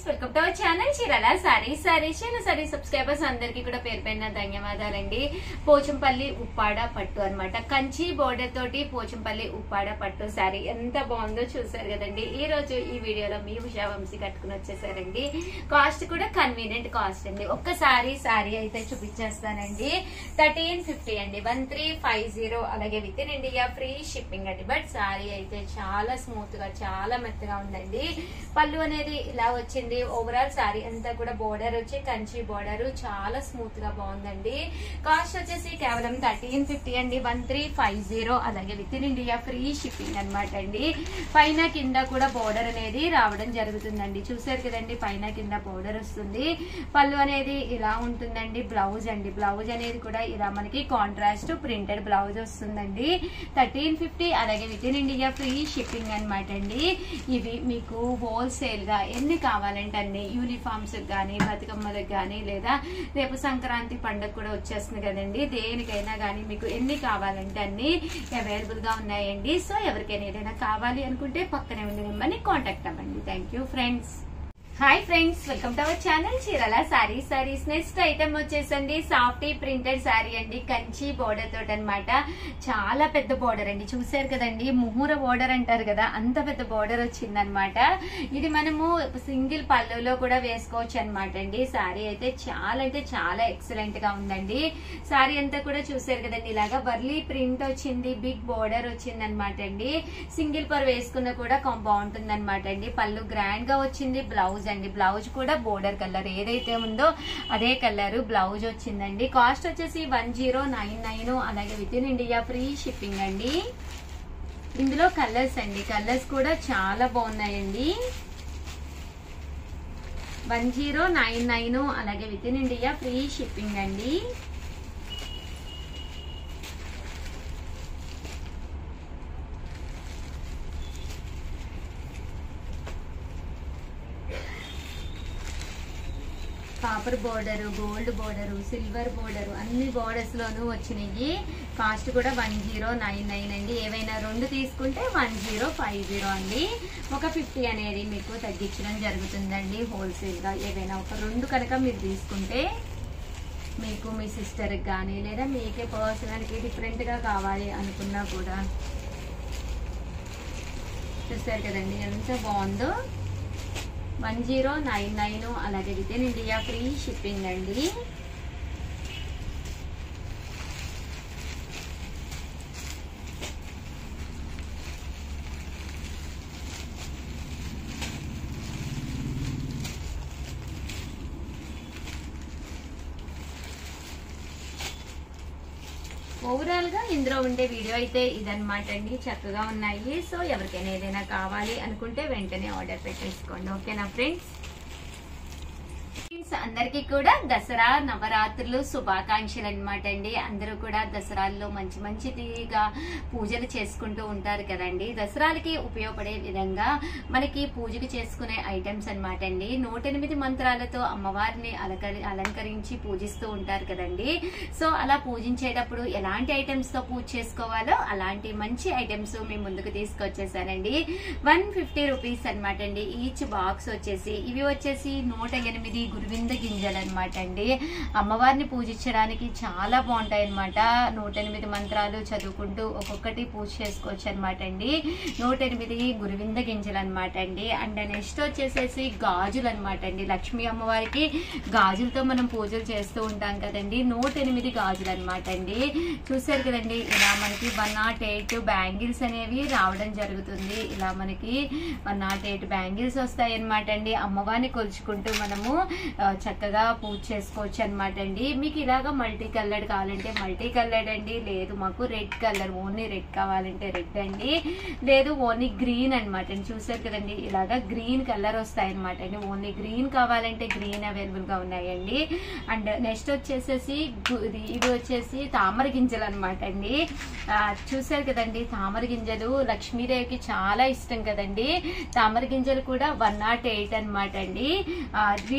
friends welcome to our channel చీరాల సారీ సారీ చీర sari subscribers అందరికీ కూడా పేరు పైన ధన్యవాదాలండి పోచంపల్లి ఉప్పాడ పట్టు అన్నమాట కంచి బోర్డర్ తోటి పోచంపల్లి ఉప్పాడ పట్టు సారీ ఎంత బాగుందో చూసారు కదండి ఈ రోజు ఈ వీడియోలో మీ ఉషా వంశీ కట్టుకుని వచ్చేసారండి కాస్ట్ కూడా కన్వీనియంట్ కాస్ట్ అండి ఒక్కసారి సారీ అయితే చూపించేస్తానండి థర్టీన్ ఫిఫ్టీ అండి వన్ త్రీ ఫైవ్ జీరో అలాగే within India free shipping అండి బట్ సారీ అయితే చాలా స్మూత్ గా చాలా మెత్తగా ఉందండి పళ్ళు అనేది ఇలా వచ్చింది ఓవరాల్ సారీ అంతా కూడా బోర్డర్ వచ్చి కంచి బోర్డర్ చాలా స్మూత్ గా బాగుందండి కాస్ట్ వచ్చేసి కేవలం థర్టీన్ ఫిఫ్టీ అండి వన్ త్రీ ఫైవ్ జీరో అలాగే within India free shipping అనమాట అండి పైన కింద కూడా బోర్డర్ అనేది రావడం జరుగుతుందండి చూసారు కదండి పైన కింద బోర్డర్ వస్తుంది పళ్ళు అనేది ఇలా ఉంటుందండి బ్లౌజ్ అండి బ్లౌజ్ అనేది కూడా ఇలా మనకి కాంట్రాస్ట్ ప్రింటెడ్ బ్లౌజ్ వస్తుందండి థర్టీన్ ఫిఫ్టీ అలాగే within India free shipping అనమాట అండి ఇవి మీకు హోల్సేల్ గా ఎన్ని కావాలంటే అన్ని యూనిఫామ్స్ కానీ బతుకమ్మలకు కానీ లేదా రేపు సంక్రాంతి పండుగ కూడా వచ్చేస్తుంది కదండి దేనికైనా కానీ మీకు ఎన్ని కావాలంటే అన్ని అవైలబుల్ గా ఉన్నాయండి సో ఎవరికైనా ఏదైనా కావాలి అనుకుంటే పక్కనే ఉండే నెంబర్ని కాంటాక్ట్ అవ్వండి thank you friends hi friends welcome to our channel చీరల సారీ సారీస్ నెక్స్ట్ ఐటమ్ వచ్చేసండి సాఫ్టీ ప్రింటెడ్ సారీ అండి కంచి బోర్డర్ తోటి అనమాట చాలా పెద్ద బోర్డర్ అండి చూసారు కదండి ముహూర బోర్డర్ అంటారు కదా అంత పెద్ద బోర్డర్ వచ్చిందనమాట ఇది మనము సింగిల్ పళ్ళులో కూడా వేసుకోవచ్చు అనమాట అండి సారీ అయితే చాలా అంటే చాలా ఎక్సలెంట్ గా ఉందండి సారీ అంతా కూడా చూసారు కదండి ఇలాగా వర్లీ ప్రింట్ వచ్చింది బిగ్ బోర్డర్ వచ్చింది అనమాట అండి సింగిల్ పర్ వేసుకున్న కూడా బాగుంటుంది అనమాట అండి పళ్ళు గ్రాండ్ గా వచ్చింది బ్లౌజ్ అండి బ్లౌజ్ కూడా బోర్డర్ కలర్ ఏదైతే ఉందో అదే కలర్ బ్లౌజ్ వచ్చిందండి కాస్ట్ వచ్చేసి వన్ జీరో నైన్ నైన్ అలాగే within India free shipping అండి ఇందులో కలర్స్ అండి కలర్స్ కూడా చాలా బాగున్నాయండి వన్ జీరో నైన్ నైన్ అలాగే within India free shipping అండి copper border gold border silver border అన్ని బోర్డర్స్ లోనూ వచ్చినాయి కాస్ట్ కూడా వన్ జీరో నైన్ నైన్ అండి ఏవైనా రెండు తీసుకుంటే వన్ జీరో ఫైవ్ జీరో అండి ఒక ఫిఫ్టీ అనేది మీకు తగ్గించడం జరుగుతుందండి హోల్సేల్ గా ఏవైనా ఒక రెండు కనుక మీరు తీసుకుంటే మీకు మీ సిస్టర్కి కానీ లేదా మీకే పర్సనల్కి డిఫరెంట్గా కావాలి అనుకున్నా కూడా చూస్తారు కదండి ఎంత బాగుందో వన్ జీరో నైన్ నైన్ అలాగే within India free shipping అండి ఓవరాల్ గా ఇందులో ఉండే వీడియో అయితే ఇదన్నమాట అండి చక్కగా ఉన్నాయి సో ఎవరికైనా ఏదైనా కావాలి అనుకుంటే వెంటనే ఆర్డర్ పెట్టేసుకోండి ఓకేనా ఫ్రెండ్స్ ఫ్రెండ్స్ అందరికీ కూడా దసరా నవరాత్రులు శుభాకాంక్షలు అనమాట అండి అందరూ కూడా దసరాల్లో మంచి మంచిదిగా పూజలు చేసుకుంటూ ఉంటారు కదండి దసరాలకి ఉపయోగపడే విధంగా మనకి పూజకు చేసుకునే ఐటమ్స్ అనమాట అండి నూట ఎనిమిది మంత్రాలతో అమ్మవారిని అలంకరి అలంకరించి పూజిస్తూ ఉంటారు కదండి సో అలా పూజించేటప్పుడు ఎలాంటి ఐటమ్స్ తో పూజ చేసుకోవాలో అలాంటి మంచి ఐటమ్స్ మీ ముందుకు తీసుకొచ్చేసానండి వన్ ఫిఫ్టీ రూపీస్ అనమాట అండి ఈచ్ బాక్స్ వచ్చేసి ఇవి వచ్చేసి నూట ఎనిమిది గురువింద గింజలు అనమాట అండి అమ్మవారిని పూజించడానికి చాలా బాగుంటాయి అనమాట నూట ఎనిమిది మంత్రాలు చదువుకుంటూ ఒక్కొక్కటి పూజ చేసుకోవచ్చు అనమాట అండి నూట ఎనిమిది గురువింద గింజలు అనమాట అండి అండ్ నెక్స్ట్ వచ్చేసేసి గాజులు అనమాట అండి లక్ష్మీ అమ్మవారికి గాజులతో మనం పూజలు చేస్తూ ఉంటాం కదండి నూట ఎనిమిది గాజులు అనమాట అండి చూసారు కదండి ఇలా మనకి వన్ నాట్ ఎయిట్ బ్యాంగిల్స్ అనేవి రావడం జరుగుతుంది ఇలా మనకి వన్ నాట్ ఎయిట్ బ్యాంగిల్స్ వస్తాయి అనమాట అండి అమ్మవారిని కొలుచుకుంటూ మనము ఆ, చక్కగా పూజ చేసుకోవచ్చు అనమాట అండి మీకు ఇలాగా మల్టీ కలర్డ్ కావాలంటే మల్టీ కలర్డ్ అండి లేదు మాకు రెడ్ కలర్ ఓన్లీ రెడ్ కావాలంటే రెడ్ అండి లేదు ఓన్లీ గ్రీన్ అనమాట అండి చూసారు కదండి ఇలాగా గ్రీన్ కలర్ వస్తాయి అనమాట అండి ఓన్లీ గ్రీన్ కావాలంటే గ్రీన్ అవైలబుల్ గా ఉన్నాయండి అండ్ నెక్స్ట్ వచ్చేసేసి గు- ఇది ఇది వచ్చేసి తామర గింజలు అనమాట అండి ఆ, చూసారు కదండి తామర గింజలు లక్ష్మీదేవికి చాలా ఇష్టం కదండి తామర గింజలు కూడా వన్ నాట్ ఎయిట్ అనమాట అండి ఆ, వీటి కాస్ట్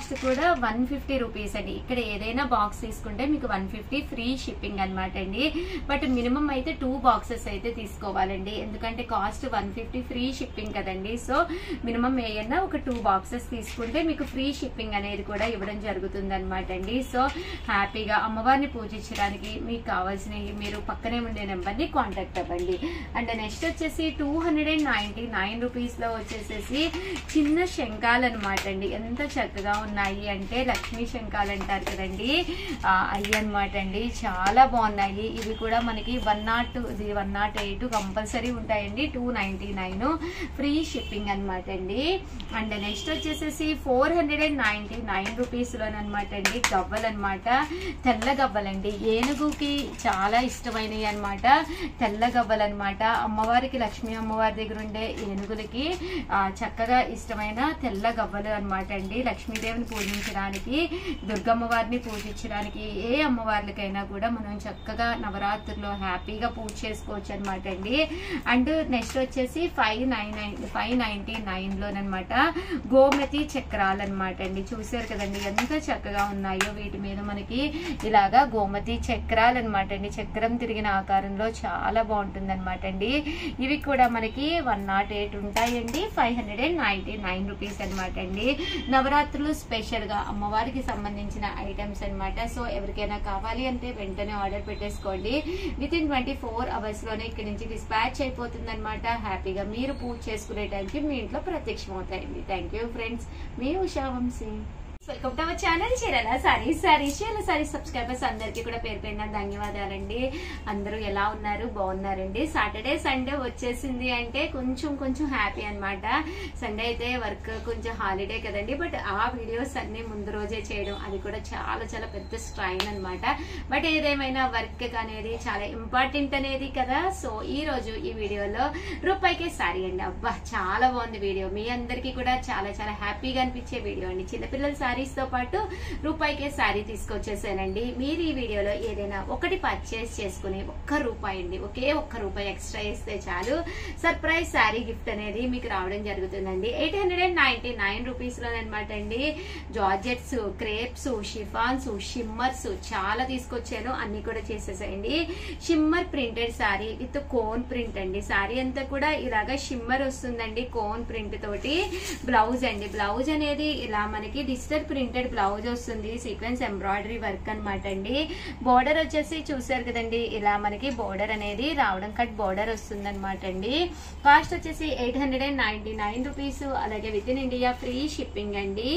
కాస్ట్ కూడా వన్ ఫిఫ్టీ రూపీస్ అండి ఇక్కడ ఏదైనా బాక్స్ తీసుకుంటే మీకు వన్ ఫిఫ్టీ ఫ్రీ షిప్పింగ్ అనమాట అండి బట్ మినిమం అయితే టూ బాక్సెస్ అయితే తీసుకోవాలండి ఎందుకంటే cost one fifty free shipping కదండి సో మినిమం ఏదైనా ఒక టూ బాక్సెస్ తీసుకుంటే మీకు ఫ్రీ షిప్పింగ్ అనేది కూడా ఇవ్వడం జరుగుతుంది అనమాట అండి సో హ్యాపీగా అమ్మవారిని పూజించడానికి మీకు కావాల్సినవి మీరు పక్కనే ఉండే నెంబర్ని కాంటాక్ట్ అవ్వండి అండ్ నెక్స్ట్ వచ్చేసి two hundred and ninety nine rupees లో వచ్చేసేసి చిన్న శంఖాలు అనమాట అండి ఎంత చక్కగా ఉన్నాయి అంటే లక్ష్మీ శంఖాలు అంటారు కదండి ఆ, అవి అనమాట అండి చాలా బాగున్నాయి ఇవి కూడా మనకి వన్ నాట్ ఇది వన్ నాట్ ఎయిట్ కంపల్సరీ ఉంటాయండి two ninety nine free shipping అనమాట అండి అండ్ నెక్స్ట్ వచ్చేసేసి four hundred and ninety nine rupees లోనమాట అండి గవ్వలు అనమాట తెల్ల గవ్వలండి ఏనుగుకి చాలా ఇష్టమైనవి అనమాట తెల్ల గవ్వలు అనమాట అమ్మవారికి లక్ష్మీ అమ్మవారి దగ్గర ఉండే ఏనుగులకి ఆ, చక్కగా ఇష్టమైన తెల్ల గవ్వలు అనమాట అండి లక్ష్మీదేవిని పూజించడానికి దుర్గమ్మ వారిని పూజించడానికి ఏ అమ్మవార్లకైనా కూడా మనం చక్కగా నవరాత్రుల్లో హ్యాపీగా పూజ చేసుకోవచ్చు అనమాట అండి అండ్ నెక్స్ట్ వచ్చేసి five nine nine five ninety nine లోనమాట గోమతి చక్రాలు అనమాట అండి చూసారు కదండి ఎంత చక్కగా ఉన్నాయో వీటి మీద మనకి ఇలాగా గోమతి చక్రాలు అనమాట అండి చక్రం తిరిగిన ఆకారంలో చాలా బాగుంటుంది అనమాట అండి ఇవి కూడా మనకి వన్ నాట్ ఎయిట్ ఉంటాయండి five hundred and ninety nine rupees అనమాట అండి నవరాత్రులు స్పెషల్ గా అమ్మవారికి సంబంధించిన ఐటమ్స్ అన్నమాట సో ఎవరికైనా కావాలి అంటే వెంటనే ఆర్డర్ పెట్టేసుకోండి within twenty four hours లోనే ఇక్కడ నుంచి డిస్పాచ్ అయిపోతుంది అనమాట హ్యాపీగా మీరు పూజ చేసుకునే టైంకి మీ ఇంట్లో ప్రత్యక్షం అవుతాయండి థ్యాంక్ యూ ఫ్రెండ్స్ మీ Usha Vamshi welcome to our channel చీరల సారీ సారీ చీరల సారీ సబ్స్క్రైబర్స్ అందరికీ కూడా పేరు పేరున ధన్యవాదాలండి అందరూ ఎలా ఉన్నారు బాగున్నారండి సాటర్డే సండే వచ్చేసింది అంటే కొంచెం కొంచెం హ్యాపీ అన్నమాట సండే అయితే వర్క్ కొంచెం హాలిడే కదండి బట్ ఆ వీడియోస్ అన్ని ముందు రోజే చేయడం అది కూడా చాలా చాలా పెద్ద స్ట్రైన్ అన్నమాట బట్ ఏదేమైనా వర్క్ అనేది చాలా ఇంపార్టెంట్ అనేది కదా సో ఈ రోజు ఈ వీడియోలో రూపాయికే సారీ అండి అబ్బా చాలా బాగుంది వీడియో మీ అందరికీ కూడా చాలా చాలా హ్యాపీగా అనిపించే వీడియో అండి చిన్నపిల్లల సారీస్ తో పాటు రూపాయికే సారీ తీసుకొచ్చేసానండి మీరు ఈ వీడియోలో ఏదైనా ఒకటి పర్చేస్ చేసుకుని ఒక్క రూపాయి అండి ఒకే ఒక్క రూపాయి ఎక్స్ట్రా ఇస్తే చాలు సర్ప్రైజ్ సారీ గిఫ్ట్ అనేది మీకు రావడం జరుగుతుందండి eight hundred and ninety nine rupees లోనమాట అండి జార్జెట్స్ క్రేప్స్ షిఫాన్స్ షిమ్మర్స్ చాలా తీసుకొచ్చాను అన్ని కూడా చేసేసేయండి shimmer printed sari with cone print అండి సారీ అంతా కూడా ఇలాగా షిమ్మర్ వస్తుందండి కోన్ ప్రింట్ తోటి బ్లౌజ్ అండి బ్లౌజ్ అనేది ఇలా మనకి డిజిటల్ ప్రింటెడ్ బ్లౌజ్ వస్తుంది సీక్వెన్స్ ఎంబ్రాయిడరీ వర్క్ అనమాట అండి బోర్డర్ వచ్చేసి చూసారు కదండి ఇలా మనకి బోర్డర్ అనేది రావడం కట్ బోర్డర్ వస్తుంది అనమాట అండి కాస్ట్ వచ్చేసి eight hundred and ninety nine rupees అలాగే within India free shipping అండి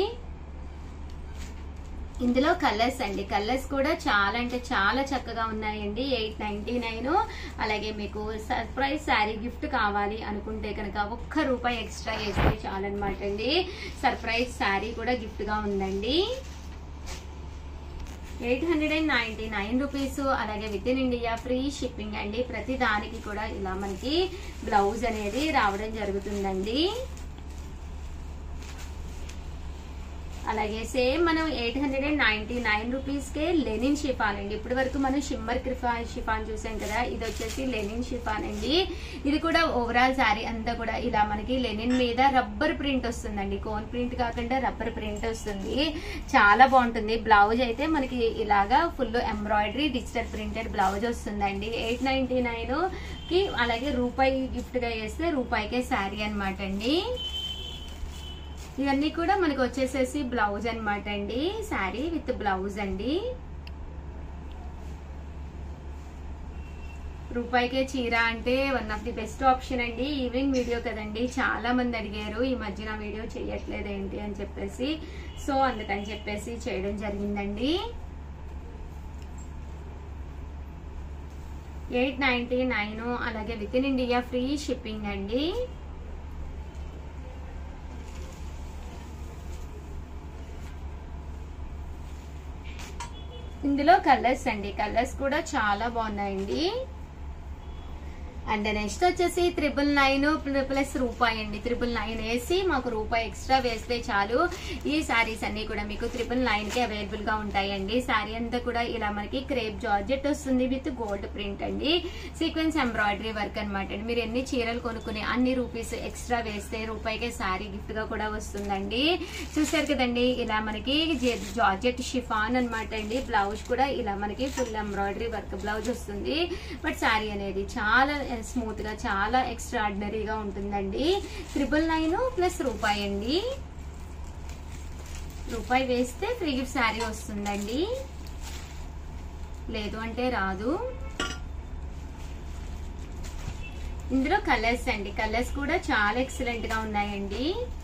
ఇందులో కలర్స్ అండి కలర్స్ కూడా చాలా అంటే చాలా చక్కగా ఉన్నాయండి ఎయిట్ నైన్టీ నైన్ అలాగే మీకు సర్ప్రైజ్ శారీ గిఫ్ట్ కావాలి అనుకుంటే కనుక ఒక్క రూపాయి ఎక్స్ట్రా వేస్తే చాలన్నమాట అండి సర్ప్రైజ్ శారీ కూడా గిఫ్ట్ గా ఉందండి eight hundred and ninety nine rupees అలాగే within India free shipping అండి ప్రతి దానికి కూడా ఇలా మనకి బ్లౌజ్ అనేది రావడం జరుగుతుందండి అలాగే సేమ్ మనం eight hundred and ninety nine rupees కే లెనిన్ షిఫాన్ అండి ఇప్పటి వరకు మనం షిమ్మర్ క్రిఫా షిఫాన్ చూసాం కదా ఇది వచ్చేసి లెనిన్ షిఫాన్ అండి ఇది కూడా ఓవరాల్ శారీ అంతా కూడా ఇలా మనకి లెనిన్ మీద రబ్బర్ ప్రింట్ వస్తుందండి కోన్ ప్రింట్ కాకుండా రబ్బర్ ప్రింట్ వస్తుంది చాలా బాగుంటుంది బ్లౌజ్ అయితే మనకి ఇలాగా full embroidery digital printed blouse వస్తుందండి ఎయిట్ నైన్టీ నైన్ కి అలాగే రూపాయి గిఫ్ట్ గా వేస్తే రూపాయికే శారీ అనమాట అండి ఇవన్నీ కూడా మనకు వచ్చేసేసి బ్లౌజ్ అన్నమాట అండి శారీ విత్ బ్లౌజ్ అండి రూపాయికే చీర అంటే one of the best option అండి ఈవినింగ్ వీడియో కదండి చాలా మంది అడిగారు ఈ మధ్యన వీడియో చేయట్లేదు ఏంటి అని చెప్పేసి సో అందుకని చెప్పేసి చేయడం జరిగిందండి ఎయిట్ నైన్టీ నైన్ అలాగే within India free shipping అండి ఇందులో కలర్స్ అండి కలర్స్ కూడా చాలా బాగున్నాయండి అండ్ నెక్స్ట్ వచ్చేసి త్రిబుల్ నైన్ ప్లస్ రూపాయి అండి త్రిబుల్ నైన్ వేసి మాకు రూపాయి ఎక్స్ట్రా వేస్తే చాలు ఈ శారీస్ అన్ని కూడా మీకు త్రిబుల్ నైన్ కి అవైలబుల్ గా ఉంటాయండి శారీ అంతా కూడా ఇలా మనకి క్రేప్ జార్జెట్ వస్తుంది విత్ గోల్డ్ ప్రింట్ అండి సీక్వెన్స్ ఎంబ్రాయిడరీ వర్క్ అనమాట అండి మీరు ఎన్ని చీరలు కొనుక్కుని అన్ని రూపీస్ ఎక్స్ట్రా వేస్తే రూపాయికే శారీ గిఫ్ట్ గా కూడా వస్తుందండి చూసారు కదండి ఇలా మనకి జే- జార్జెట్ షిఫాన్ అనమాట అండి బ్లౌజ్ కూడా ఇలా మనకి ఫుల్ ఎంబ్రాయిడరీ వర్క్ బ్లౌజ్ వస్తుంది బట్ శారీ అనేది చాలా స్మూత్ గా చాలా ఎక్స్ట్రాడినరీగా ఉంటుందండి త్రిబుల్ నైన్ ప్లస్ రూపాయి అండి రూపాయి వేస్తే ఫ్రీ గిఫ్ట్ శారీ వస్తుందండి లేదు అంటే రాదు ఇందులో కలర్స్ అండి కలర్స్ కూడా చాలా ఎక్సలెంట్ గా ఉన్నాయండి